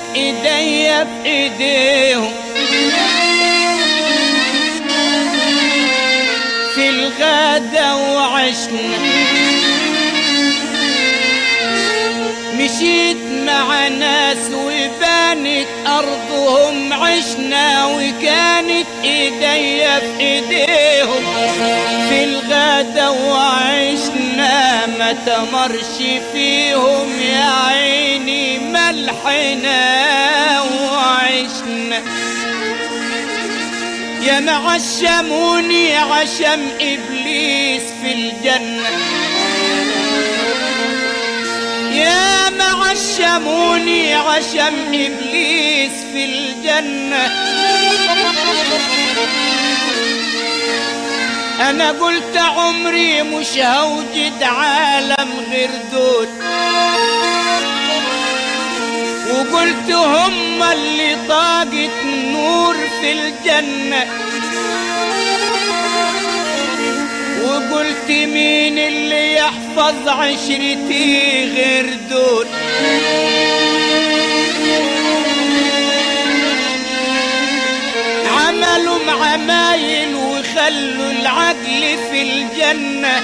ايديا في ايديهم في الغدا وعشنا مشيت مع ناس وبانت أرضهم عشنا وكانت إيديا في إيديهم في الغدا وعشنا ما تمرش فيهم يا عيني ملحنا وعشنا يا معشموني عشم إبليس في الجنة يا معشموني عشم إبليس في الجنة أنا قلت عمري مش هوجد عالم غير دول وقلت هم اللي طاقت نور في الجنة وقلت مين اللي يحفظ عشرتي غير دول عملوا عمايل وخلوا العقل في الجنة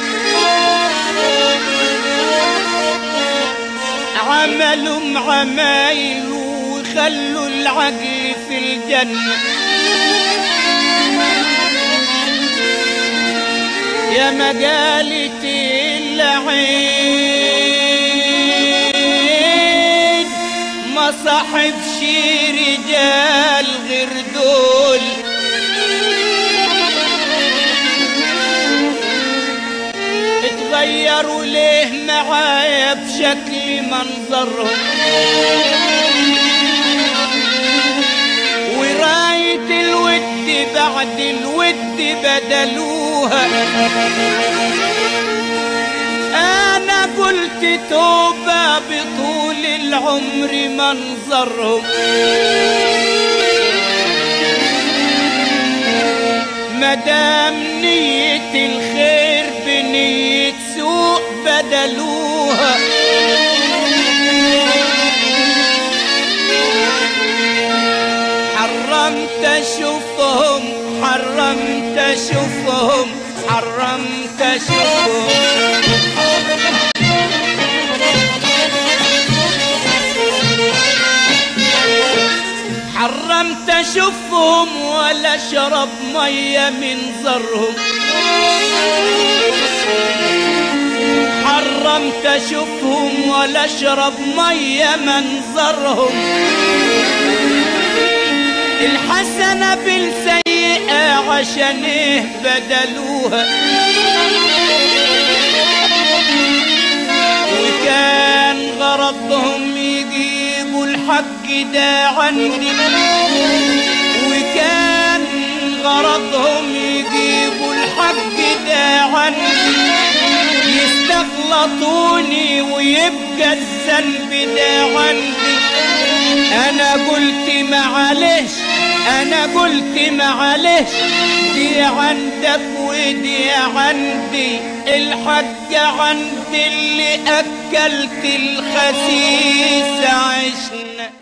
عملوا عمايل وخلوا العقل في الجنة يا مقالة العين ما صاحبش رجال غير دول اتغيروا ليه معايا بشكل منظرهم وراية الود بعد الود بدلوها انا قلت توبة بطول العمر منظرهم مدام نية الخير بنية سوء بدلوها حرمت اشوفهم حرمت اشوفهم حرمت اشوفهم حرمت اشوفهم ولا اشرب ميه من زرهم حرمت اشوفهم ولا اشرب ميه منظرهم الحسنة بالسيئة عشان ايه بدلوها وكان غرضهم يجيبوا الحق ده عندي وكان غرضهم يجيبوا الحق ده عندي يستغلطوني ويبقى الذنب ده عندي انا قلت معلش انا قلت معلش دي عندك ودي عندي الحق عند اللي اكلت الخسيس عشنا